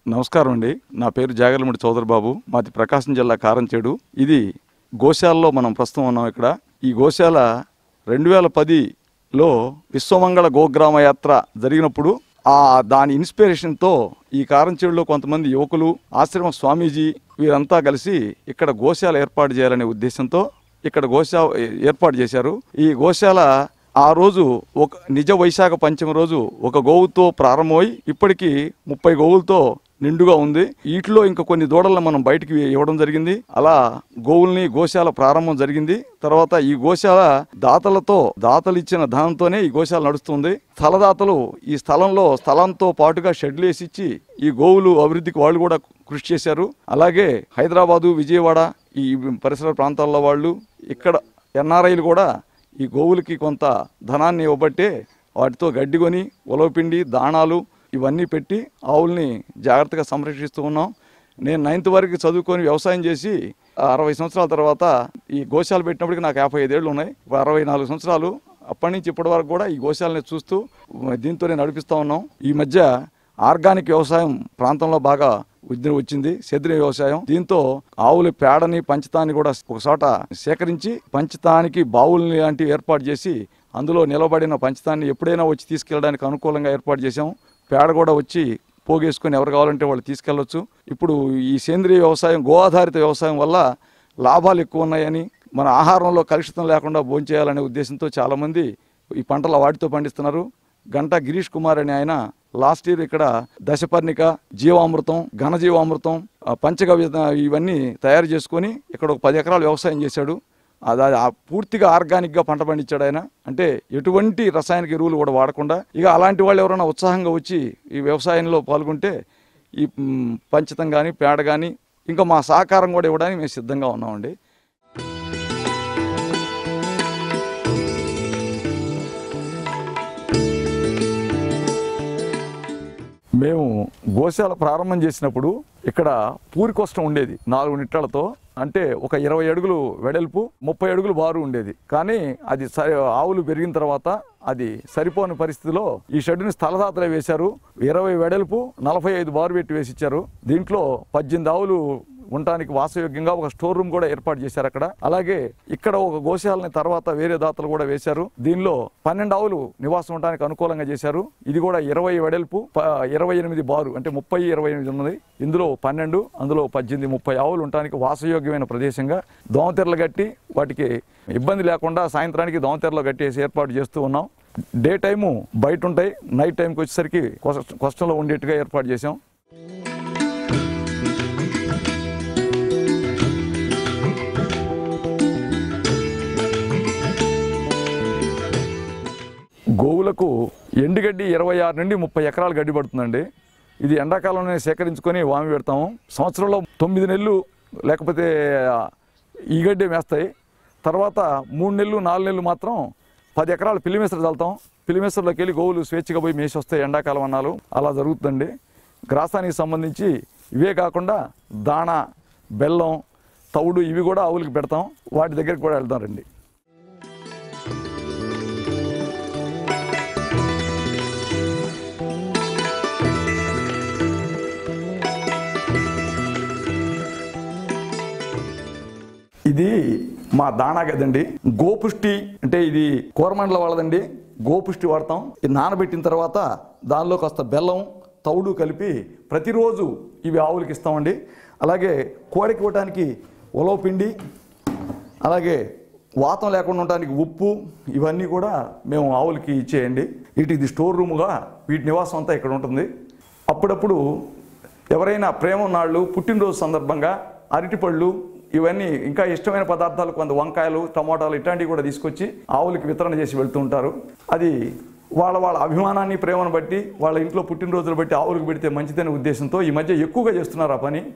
నమస్కారం అండి నా పేరు జాగర్లమూడి చౌదరి బాబు మాది ప్రకాశం జిల్లా కారంచేడు ఇది గోశాలలో మనం ప్రస్తుతం ఉన్నాం ఇక్కడ ఈ గోశాల రెండు వేల పదిలో విశ్వమంగళ గోగ్రామ యాత్ర జరిగినప్పుడు ఆ దాని ఇన్స్పిరేషన్తో ఈ కారంచేడులో కొంతమంది యువకులు ఆశ్రమ స్వామీజీ వీరంతా కలిసి ఇక్కడ గోశాల ఏర్పాటు చేయాలనే ఉద్దేశంతో ఇక్కడ గోశా ఏర్పాటు చేశారు ఈ గోశాల ఆ రోజు ఒక నిజ వైశాఖ పంచమి రోజు ఒక గోవుతో ప్రారంభమై ఇప్పటికి ముప్పై గోవులతో నిండుగా ఉంది వీటిలో ఇంకా కొన్ని దూడలను మనం బయటికి ఇవ్వడం జరిగింది అలా గోవుల్ని గోశాల ప్రారంభం జరిగింది తర్వాత ఈ గోశాల దాతలతో దాతలు ఇచ్చిన ధనంతోనే ఈ గోశాల నడుస్తుంది స్థలదాతలు ఈ స్థలంలో స్థలంతో పాటుగా షెడ్లు వేసి ఇచ్చి ఈ గోవులు అభివృద్ధికి వాళ్ళు కూడా కృషి చేశారు అలాగే హైదరాబాదు విజయవాడ ఈ పరిసర ప్రాంతాల్లో వాళ్ళు ఇక్కడ ఎన్ఆర్ఐలు కూడా ఈ గోవులకి కొంత ధనాన్ని ఇవ్వబట్టే వాటితో గడ్డి కొని ఉలవపిండి దాణాలు ఇవన్నీ పెట్టి ఆవుల్ని జాగ్రత్తగా సంరక్షిస్తూ ఉన్నాం నేను నైన్త్ వరకు చదువుకొని వ్యవసాయం చేసి ఆ అరవై సంవత్సరాల తర్వాత ఈ గోశాల పెట్టినప్పటికి నాకు యాభై ఐదేళ్ళు ఉన్నాయి ఇప్పుడు అరవై నాలుగు సంవత్సరాలు అప్పటి నుంచి ఇప్పటి వరకు కూడా ఈ గోశాలని చూస్తూ దీంతోనే నడిపిస్తూ ఉన్నాం ఈ మధ్య ఆర్గానిక్ వ్యవసాయం ప్రాంతంలో బాగా వృద్ధి వచ్చింది సేంద్రియ వ్యవసాయం దీంతో ఆవుల పేడని పంచతాన్ని కూడా ఒక చోట సేకరించి పంచతానికి బావుల్ని లాంటివి ఏర్పాటు చేసి అందులో నిలబడిన పంచతాన్ని ఎప్పుడైనా వచ్చి తీసుకెళ్ళడానికి అనుకూలంగా ఏర్పాటు చేశాం పేడ కూడా వచ్చి పోగేసుకొని ఎవరు కావాలంటే వాళ్ళు తీసుకెళ్ళొచ్చు ఇప్పుడు ఈ సేంద్రియ వ్యవసాయం గో ఆధారిత వ్యవసాయం వల్ల లాభాలు ఎక్కువ ఉన్నాయని మన ఆహారంలో కలుషితం లేకుండా భోంచేయాలనే ఉద్దేశంతో చాలామంది ఈ పంటల వాటితో పండిస్తున్నారు గంటా గిరీష్ కుమార్ అని ఆయన లాస్ట్ ఇయర్ ఇక్కడ దశపర్ణిక జీవామృతం ఘనజీవామృతం ఆ పంచగవ్య ఇవన్నీ తయారు చేసుకొని ఇక్కడ ఒక పది ఎకరాలు వ్యవసాయం చేశాడు అది అది ఆ పూర్తిగా ఆర్గానిక్గా పంట పండించాడు ఆయన అంటే ఎటువంటి రసాయనిక ఎరువులు కూడా వాడకుండా ఇక అలాంటి వాళ్ళు ఎవరైనా ఉత్సాహంగా వచ్చి ఈ వ్యవసాయంలో పాల్గొంటే ఈ మ్, పంచతం కానీ పేడ కానీ ఇంకా మా సహకారం కూడా ఇవ్వడానికి మేము సిద్ధంగా ఉన్నామండి మేము గోశాల ప్రారంభం చేసినప్పుడు ఇక్కడ పూరికొష్టం ఉండేది నాలుగు నిట్టాలతో అంటే ఒక ఇరవై అడుగులు వెడల్పు ముప్పై అడుగులు బారు ఉండేది కానీ అది సరి ఆవులు పెరిగిన తర్వాత అది సరిపోని పరిస్థితిలో ఈ షెడ్డుని స్థలదాతలే వేశారు ఇరవై వెడల్పు నలభై ఐదు బారు పెట్టి వేసి ఇచ్చారు దీంట్లో పద్దెనిమిది ఆవులు ఉండటానికి వాసయోగ్యంగా ఒక స్టోర్ రూమ్ కూడా ఏర్పాటు చేశారు అక్కడ అలాగే ఇక్కడ ఒక గోశాలని తర్వాత వేరే దాతలు కూడా వేశారు దీనిలో పన్నెండు ఆవులు నివాసం ఉండడానికి అనుకూలంగా చేశారు ఇది కూడా ఇరవై వెడల్పు ప- ఇరవై ఎనిమిది బారు అంటే ముప్పై ఇరవై ఎనిమిది ఉన్నది ఇందులో పన్నెండు అందులో పద్దెనిమిది ముప్పై ఆవులు ఉండటానికి వాసయోగ్యమైన ప్రదేశంగా దోమతెరలు కట్టి వాటికి ఇబ్బంది లేకుండా సాయంత్రానికి దోమతెరలు కట్టేసి ఏర్పాటు చేస్తూ ఉన్నాం డే టైము బయట ఉంటాయి నైట్ టైంకి వచ్చేసరికి కొస- కష్టంలో ఉండేట్టుగా ఏర్పాటు చేసాం గోవులకు ఎండుగడ్డి ఇరవై ఆరు నుండి ముప్పై ఎకరాలు గడ్డి పడుతుందండి ఇది ఎండాకాలంలోనే సేకరించుకొని వామి పెడతాము సంవత్సరంలో తొమ్మిది నెలలు లేకపోతే ఈ గడ్డి మేస్తాయి తర్వాత మూడు నెలలు నాలుగు నెలలు మాత్రం పది ఎకరాలు పిల్లిమేసరు చల్లుతాం పిల్లిమేసరులోకి వెళ్ళి గోవులు స్వేచ్ఛగా పోయి మేసి వస్తాయి ఎండాకాలం అన్నాలు అలా జరుగుతుందండి గ్రాసానికి సంబంధించి ఇవే కాకుండా దాణ బెల్లం తౌడు ఇవి కూడా ఆవులకి పెడతాం వాటి దగ్గరికి కూడా వెళ్తాం రండి ఇది మా దాణా గదండి గోపుష్టి అంటే ఇది కూరమండల వాళ్ళదండి గోపుష్టి వాడతాం ఇది నానబెట్టిన తర్వాత దానిలో కాస్త బెల్లం తౌడు కలిపి ప్రతిరోజు ఇవి ఆవులకి ఇస్తామండి అలాగే కోడికి ఇవ్వడానికి ఉలవ పిండి అలాగే వాతం లేకుండా ఉండడానికి ఉప్పు ఇవన్నీ కూడా మేము ఆవులకి ఇచ్చేయండి ఇటు ఇది స్టోర్ రూముగా వీటి నివాసం అంతా ఇక్కడ ఉంటుంది అప్పుడప్పుడు ఎవరైనా ప్రేమ నాళ్ళు పుట్టినరోజు సందర్భంగా అరటిపళ్ళు ఇవన్నీ ఇంకా ఇష్టమైన పదార్థాలు కొంత వంకాయలు టమాటాలు ఇట్లాంటివి కూడా తీసుకొచ్చి ఆవులకి వితరణ చేసి వెళ్తూ ఉంటారు అది వాళ్ళ వాళ్ళ అభిమానాన్ని ప్రేమను బట్టి వాళ్ళ ఇంట్లో పుట్టినరోజులు బట్టి ఆవులకు పెడితే మంచిదనే ఉద్దేశంతో ఈ మధ్య ఎక్కువగా చేస్తున్నారు ఆ పని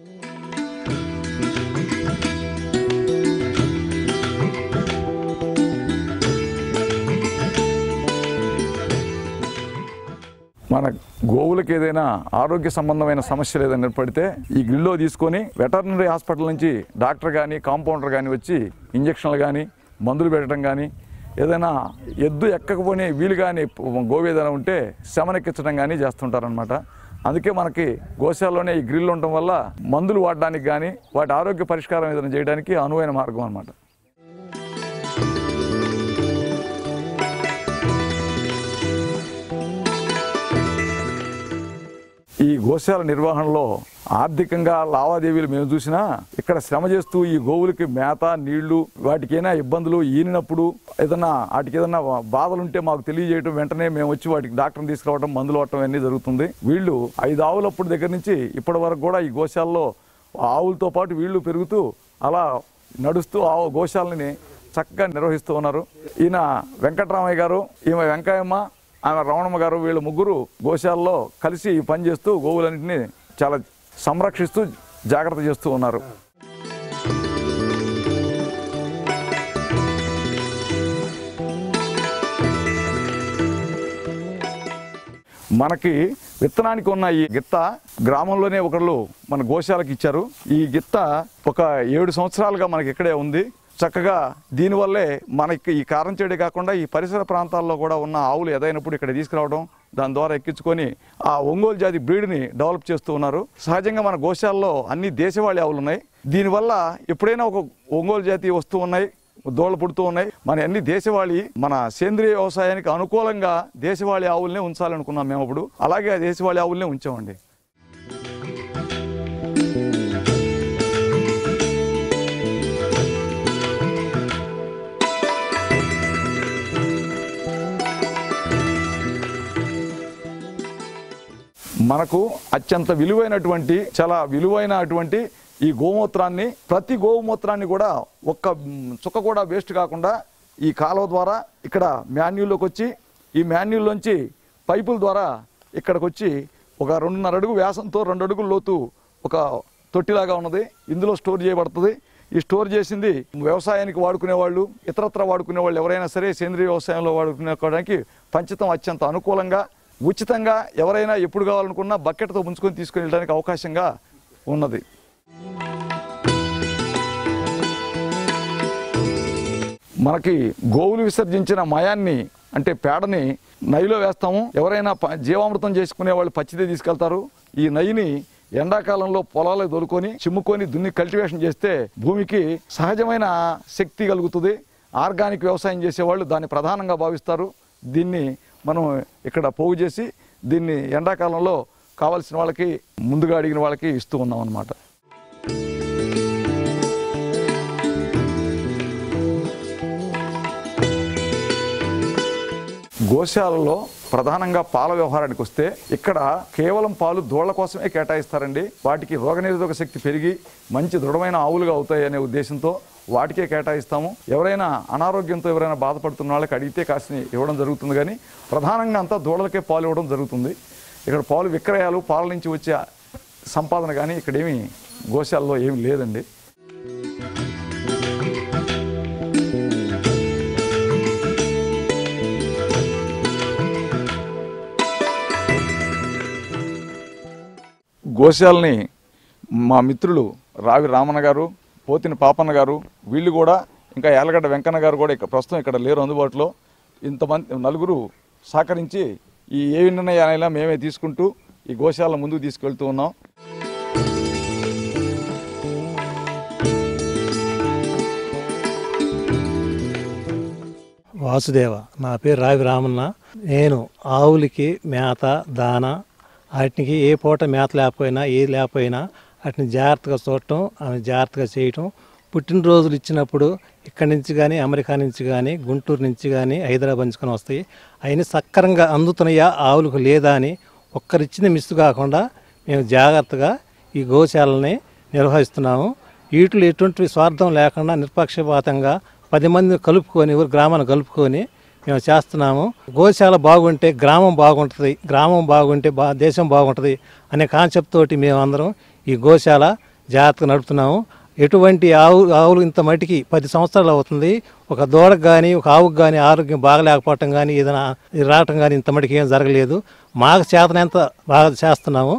మన గోవులకు ఏదైనా ఆరోగ్య సంబంధమైన సమస్యలు ఏదైనా ఏర్పడితే ఈ గ్రిల్లో తీసుకొని వెటర్నరీ హాస్పిటల్ నుంచి డాక్టర్ కానీ కాంపౌండర్ కానీ వచ్చి ఇంజక్షన్లు కానీ మందులు పెట్టడం కానీ ఏదైనా ఎద్దు ఎక్కకపోని వీలు కానీ గోవు ఏదైనా ఉంటే శమనెక్కించడం కానీ చేస్తుంటారనమాట అందుకే మనకి గోశాలలోనే ఈ గ్రిల్ ఉండటం వల్ల మందులు వాడడానికి కానీ వాటి ఆరోగ్య పరిష్కారం ఏదైనా చేయడానికి అనువైన మార్గం అన్నమాట ఈ గోశాల నిర్వహణలో ఆర్థికంగా లావాదేవీలు మేము చూసినా ఇక్కడ శ్రమ చేస్తూ ఈ గోవులకి మేత నీళ్లు వాటికైనా ఇబ్బందులు ఈనినప్పుడు ఏదన్నా వాటికి ఏదన్నా బాధలు ఉంటే మాకు తెలియజేయడం వెంటనే మేము వచ్చి వాటికి డాక్టర్ని తీసుకురావడం మందులు వాడటం అన్నీ జరుగుతుంది వీళ్ళు ఐదు ఆవులప్పుడు దగ్గర నుంచి ఇప్పటి వరకు కూడా ఈ గోశాలలో ఆవులతో పాటు వీళ్ళు పెరుగుతూ అలా నడుస్తూ ఆవు గోశాలని చక్కగా నిర్వహిస్తూ ఉన్నారు ఈయన వెంకటరామయ్య గారు ఈమె వెంకయ్యమ్మ ఆమె రమణమ్మ గారు వీళ్ళు ముగ్గురు గోశాలలో కలిసి ఈ పని చేస్తూ గోవులన్నింటినీ చాలా సంరక్షిస్తూ జాగ్రత్త చేస్తూ ఉన్నారు మనకి విత్తనానికి ఉన్న ఈ గిత్త గ్రామంలోనే ఒకళ్ళు మన గోశాలకు ఇచ్చారు ఈ గిత్త ఒక ఏడు సంవత్సరాలుగా మనకి ఇక్కడే ఉంది చక్కగా దీనివల్లే మనకి ఈ కారం చెడే కాకుండా ఈ పరిసర ప్రాంతాల్లో కూడా ఉన్న ఆవులు ఎదైనప్పుడు ఇక్కడ తీసుకురావడం దాని ద్వారా ఎక్కించుకొని ఆ ఒంగోలు జాతి బ్రీడ్ని డెవలప్ చేస్తూ ఉన్నారు సహజంగా మన గోశాలలో అన్ని దేశవాళీ ఆవులు ఉన్నాయి దీనివల్ల ఎప్పుడైనా ఒక ఒంగోలు జాతి వస్తూ ఉన్నాయి దోళ పుడుతూ ఉన్నాయి మన అన్ని దేశవాళీ మన సేంద్రియ వ్యవసాయానికి అనుకూలంగా దేశవాళీ ఆవుల్నే ఉంచాలనుకున్నాం మేము అప్పుడు అలాగే ఆ దేశవాళీ ఆవుల్నే ఉంచామండి మనకు అత్యంత విలువైనటువంటి చాలా విలువైనటువంటి ఈ గోమూత్రాన్ని ప్రతి గోమూత్రాన్ని కూడా ఒక్క మ్, చుక్క కూడా వేస్ట్ కాకుండా ఈ కాలువ ద్వారా ఇక్కడ మాన్యుల్లోకి వచ్చి ఈ మాన్యుల్లోంచి పైపుల ద్వారా ఇక్కడికి వచ్చి ఒక రెండున్నర అడుగు వ్యాసంతో రెండు అడుగుల లోతు ఒక తొట్టిలాగా ఉన్నది ఇందులో స్టోర్ చేయబడుతుంది ఈ స్టోర్ చేసింది వ్యవసాయానికి వాడుకునే వాళ్ళు ఇతరత్ర వాడుకునే వాళ్ళు ఎవరైనా సరే సేంద్రియ వ్యవసాయంలో వాడుకునేకోవడానికి పంచతం అత్యంత అనుకూలంగా ఉచితంగా ఎవరైనా ఎప్పుడు కావాలనుకున్నా బకెట్తో ముంచుకొని తీసుకొని వెళ్ళడానికి అవకాశంగా ఉన్నది మనకి గోవులు విసర్జించిన మయాన్ని అంటే పేడని నైలో వేస్తాము ఎవరైనా ప- జీవామృతం చేసుకునే వాళ్ళు పచ్చిదే తీసుకెళ్తారు ఈ నయ్యిని ఎండాకాలంలో పొలాలకు దొరుకొని చిమ్ముకొని దున్ని కల్టివేషన్ చేస్తే భూమికి సహజమైన శక్తి కలుగుతుంది ఆర్గానిక్ వ్యవసాయం చేసేవాళ్ళు దాన్ని ప్రధానంగా భావిస్తారు దీన్ని మనం ఇక్కడ పోగు చేసి దీన్ని ఎండాకాలంలో కావాల్సిన వాళ్ళకి ముందుగా అడిగిన వాళ్ళకి ఇస్తూ ఉన్నాం అన్నమాట గోశాలలో ప్రధానంగా పాల వ్యవహారానికి వస్తే ఇక్కడ కేవలం పాలు దూళ్ల కోసమే కేటాయిస్తారండి వాటికి రోగనిరోధక శక్తి పెరిగి మంచి దృఢమైన ఆవులుగా అవుతాయి అనే ఉద్దేశంతో వాటికే కేటాయిస్తాము ఎవరైనా అనారోగ్యంతో ఎవరైనా బాధపడుతున్న వాళ్ళకి అడిగితే కాసిన ఇవ్వడం జరుగుతుంది కానీ ప్రధానంగా అంతా దూడలకే పాలు ఇవ్వడం జరుగుతుంది ఇక్కడ పాలు విక్రయాలు పాల నుంచి వచ్చే సంపాదన కానీ ఇక్కడేమి గోశాలలో ఏమి లేదండి గోశాలని మా మిత్రులు రావి రామన్న గారు పోతిన పాపన్న గారు వీళ్ళు కూడా ఇంకా యాలగడ్డ వెంకన్న గారు కూడా ఇక్కడ ప్రస్తుతం ఇక్కడ లేరు అందుబాటులో ఇంతమంది నలుగురు సహకరించి ఈ ఏ నిర్ణయాలైనా మేమే తీసుకుంటూ ఈ గోశాల ముందుకు తీసుకెళ్తూ ఉన్నాం వాసుదేవ నా పేరు రావి రామన్న నేను ఆవులకి మేత దాన వాటికి ఏ పూట మేత లేకపోయినా ఏ లేకపోయినా వాటిని జాగ్రత్తగా చూడటం ఆమె జాగ్రత్తగా చేయటం పుట్టినరోజులు ఇచ్చినప్పుడు ఇక్కడి నుంచి కానీ అమెరికా నుంచి కానీ గుంటూరు నుంచి కానీ హైదరాబాద్ నుంచి కానీ వస్తాయి అవన్నీ సక్రంగా అందుతున్నాయా ఆవులకు లేదా అని ఒక్కరిచ్చిన మిస్ కాకుండా మేము జాగ్రత్తగా ఈ గోశాలని నిర్వహిస్తున్నాము వీటిలో ఎటువంటి స్వార్థం లేకుండా నిష్పక్షపాతంగా పది మందిని కలుపుకొని ఊరు గ్రామాన్ని కలుపుకొని మేము చేస్తున్నాము గోశాల బాగుంటే గ్రామం బాగుంటుంది గ్రామం బాగుంటే బా దేశం బాగుంటుంది అనే కాన్సెప్ట్ తోటి మేమందరం ఈ గోశాల జాగ్రత్తగా నడుపుతున్నాము ఎటువంటి ఆవు ఆవులు ఇంత మట్టికి పది సంవత్సరాలు అవుతుంది ఒక దూడకు కానీ ఒక ఆవుకు కానీ ఆరోగ్యం బాగలేకపోవటం కానీ ఏదైనా ఇది రావటం కానీ ఇంత మట్టికి ఏం జరగలేదు మాకు చేతనంత బాగా చేస్తున్నాము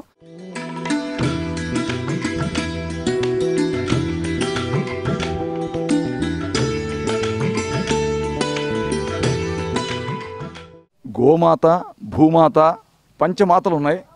గోమాత భూమాత పంచమాతలు ఉన్నాయి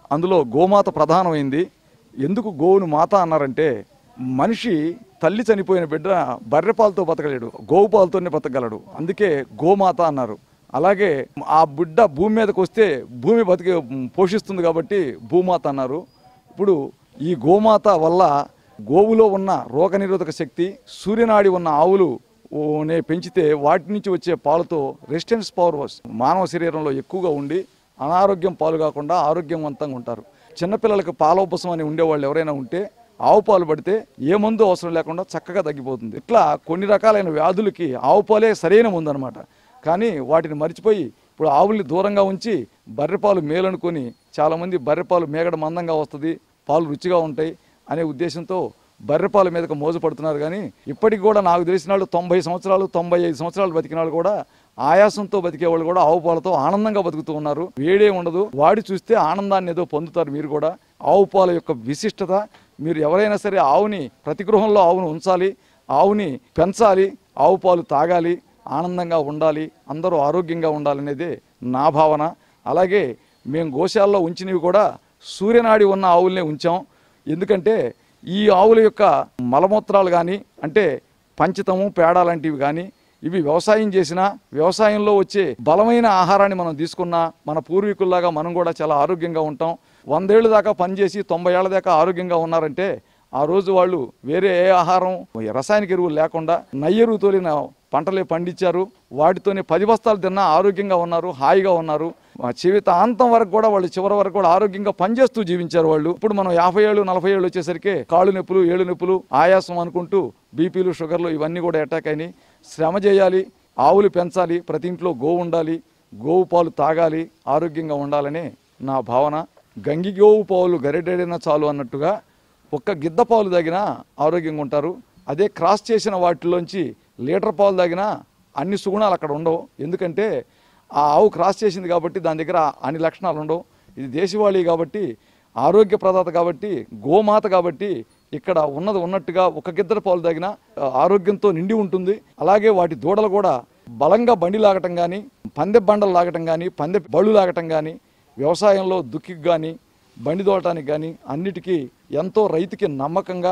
అందులో గోమాత ప్రధానమైంది ఎందుకు గోవును మాత అన్నారంటే మనిషి తల్లి చనిపోయిన బిడ్డ బర్రె పాలతో బతకలేడు గోవు పాలతోనే బతకగలడు అందుకే గోమాత అన్నారు అలాగే ఆ బిడ్డ భూమి మీదకి వస్తే భూమి బతికి పోషిస్తుంది కాబట్టి భూమాత అన్నారు ఇప్పుడు ఈ గోమాత వల్ల గోవులో ఉన్న రోగనిరోధక శక్తి సూర్యనాడి ఉన్న ఆవులు ఓ నే పెంచితే వాటి నుంచి వచ్చే పాలతో రెసిస్టెన్స్ పవర్ మానవ శరీరంలో ఎక్కువగా ఉండి అనారోగ్యం పాలు కాకుండా ఆరోగ్యవంతంగా ఉంటారు చిన్నపిల్లలకు పాలోపసం అని ఉండేవాళ్ళు ఎవరైనా ఉంటే ఆవు పాలు పడితే ఏ మందు అవసరం లేకుండా చక్కగా తగ్గిపోతుంది ఇట్లా కొన్ని రకాలైన వ్యాధులకి ఆవు పాలే సరైన మందు అనమాట కానీ వాటిని మర్చిపోయి ఇప్పుడు ఆవుల్ని దూరంగా ఉంచి బర్రెపాలు మేలనుకొని చాలామంది బర్రెపాలు మేగడ మందంగా వస్తుంది పాలు రుచిగా ఉంటాయి అనే ఉద్దేశంతో బర్రెపాల మీదకు మోజుపడుతున్నారు కానీ ఇప్పటికి కూడా నాకు తెలిసిన వాళ్ళు తొంభై సంవత్సరాలు తొంభై ఐదు సంవత్సరాలు బతికిన వాళ్ళు కూడా ఆయాసంతో బతికే వాళ్ళు కూడా ఆవు పాలతో ఆనందంగా బతుకుతూ ఉన్నారు వేడే ఉండదు వాడి చూస్తే ఆనందాన్ని ఏదో పొందుతారు మీరు కూడా ఆవు పాల యొక్క విశిష్టత మీరు ఎవరైనా సరే ఆవుని ప్రతి గృహంలో ఆవును ఉంచాలి ఆవుని పెంచాలి ఆవు పాలు తాగాలి ఆనందంగా ఉండాలి అందరూ ఆరోగ్యంగా ఉండాలనేదే నా భావన అలాగే మేము గోశాలలో ఉంచినవి కూడా సూర్యనాడి ఉన్న ఆవుల్నే ఉంచాం ఎందుకంటే ఈ ఆవుల యొక్క మలమూత్రాలు కానీ అంటే పంచితము పేడ లాంటివి కానీ ఇవి వ్యవసాయం చేసినా వ్యవసాయంలో వచ్చే బలమైన ఆహారాన్ని మనం తీసుకున్నా మన పూర్వీకుల్లాగా మనం కూడా చాలా ఆరోగ్యంగా ఉంటాం వందేళ్ళ దాకా పనిచేసి తొంభై ఏళ్ళ దాకా ఆరోగ్యంగా ఉన్నారంటే ఆ రోజు వాళ్ళు వేరే ఏ ఆహారం రసాయనిక ఎరువులు లేకుండా నయ్యెరువు తోలిన పంటలే పండించారు వాటితోనే పది బస్తాలు తిన్నా ఆరోగ్యంగా ఉన్నారు హాయిగా ఉన్నారు ఆ జీవితాంతం వరకు కూడా వాళ్ళు చివరి వరకు కూడా ఆరోగ్యంగా పనిచేస్తూ జీవించారు వాళ్ళు ఇప్పుడు మనం యాభై ఏళ్ళు నలభై ఏళ్ళు వచ్చేసరికి కాళ్ళు నొప్పులు ఏళ్ళు నొప్పులు ఆయాసం అనుకుంటూ బీపీలు షుగర్లు ఇవన్నీ కూడా అటాక్ అయినాయి శ్రమ చేయాలి ఆవులు పెంచాలి ప్రతి ఇంట్లో గోవు ఉండాలి గోవు పాలు తాగాలి ఆరోగ్యంగా ఉండాలనే నా భావన గంగి గోవు పాలు గరిడెడినా చాలు అన్నట్టుగా ఒక్క గిద్ద పాలు తాగినా ఆరోగ్యంగా ఉంటారు అదే క్రాస్ చేసిన వాటిలోంచి లీటర్ పాలు తాగినా అన్ని సుగుణాలు అక్కడ ఉండవు ఎందుకంటే ఆ ఆవు క్రాస్ చేసింది కాబట్టి దాని దగ్గర అన్ని లక్షణాలు ఉండవు ఇది దేశవాళీ కాబట్టి ఆరోగ్య ప్రదాత కాబట్టి గోమాత కాబట్టి ఇక్కడ ఉన్నది ఉన్నట్టుగా ఒక గిద్దర పాలు తాగినా ఆ, ఆరోగ్యంతో నిండి ఉంటుంది అలాగే వాటి దూడలు కూడా బలంగా బండి లాగటం కానీ పందె బండలు లాగటం కానీ పందె బళ్ళు లాగటం కానీ వ్యవసాయంలో దుక్కికి కానీ బండి దోడటానికి కానీ అన్నిటికీ ఎంతో రైతుకి నమ్మకంగా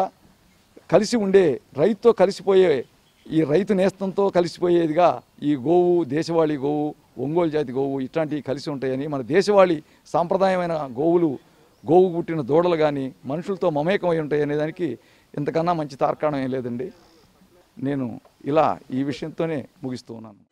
కలిసి ఉండే రైతుతో కలిసిపోయే ఈ రైతు నేస్తంతో కలిసిపోయేదిగా ఈ గోవు దేశవాళీ గోవు ఒంగోలు జాతి గోవు ఇట్లాంటివి కలిసి ఉంటాయని మన దేశవాళీ సాంప్రదాయమైన గోవులు గోవు పుట్టిన దూడలు కానీ మనుషులతో మమేకమై ఉంటాయి అనే దానికి ఇంతకన్నా మంచి తార్కాణం ఏం లేదండి నేను ఇలా ఈ విషయంతోనే ముగిస్తూ ఉన్నాను